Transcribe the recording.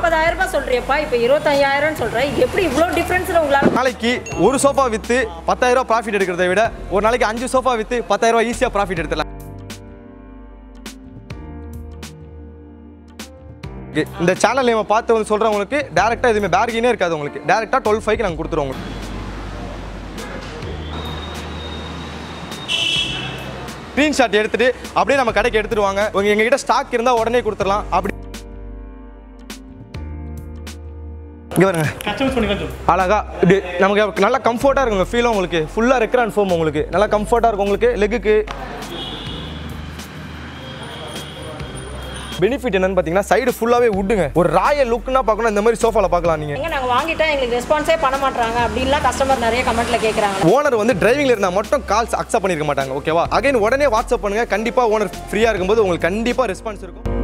நாற்பதாயிரம் ரூபாய் சொல்றியப்பா இப்போ இருபத்தையாயிரம் சொல்றேன் எப்படி இவ்வளோ டிஃப்ரென்ஸ்ல உங்களால நாளைக்கு ஒரு சோஃபா விற்று பத்தாயிரம் ரூபாய் ப்ராஃபிட் எடுக்கிறத விட ஒரு நாளைக்கு அஞ்சு சோஃபா விற்று பத்தாயிரம் ரூபாய் ஈஸியாக ப்ராஃபிட் எடுத்துடலாம் Okay, இந்த சேனல் நம்ம பார்த்து வந்து சொல்கிறவங்களுக்கு டேரெக்டாக எதுவுமே பேர்கினே இருக்காது உங்களுக்கு டேரெக்டாக டுவெல் ஃபைவ்க்கு நாங்கள் கொடுத்துருவோம் உங்களுக்கு ஸ்க்ரீன்ஷாட் எடுத்துட்டு அப்படியே நம்ம கடைக்கு எடுத்துட்டு வாங்க உங்க எங்ககிட்ட ஸ்டாக் இருந்தால் உடனே கொடுத்துடலாம் அப்படி இங்கே பாருங்க கஸ்டமைஸ் பண்ணி கொஞ்சம் அழகா இப்படி நமக்கு நல்லா கம்ஃபர்ட்டாக இருக்குங்க ஃபீலும் உங்களுக்கு ஃபுல்லாக ரெக்ரான் ஃபோம் உங்களுக்கு நல்லா கம்ஃபர்ட்டாக இருக்கும் உங்களுக்கு லெக்குக்கு பெனிஃபிட் என்னன்னு பார்த்தீங்கன்னா சைடு ஃபுல்லாகவே உட்டுங்க ஒரு ராயல் லுக்னா பார்க்கணும் இந்த மாதிரி சோஃபாவில் பார்க்கலாம் நீங்கள் எங்க நாங்க வாங்கிட்டா எங்களுக்கு ரெஸ்பான்ஸே பண்ண மாட்டாங்க அப்படின்லாம் கஸ்டமர் நிறைய கமெண்ட்ல கேக்குறாங்க ஓனர் வந்து டிரைவிங்ல இருந்தால் மட்டும் கால்ஸ் அக்செப்ட் பண்ணிருக்க மாட்டாங்க ஓகேவா அகைன் உடனே வாட்ஸ்அப் பண்ணுங்க கண்டிப்பாக ஓனர் ஃப்ரீயாக இருக்கும்போது உங்களுக்கு கண்டிப்பாக ரெஸ்பான்ஸ் இருக்கும்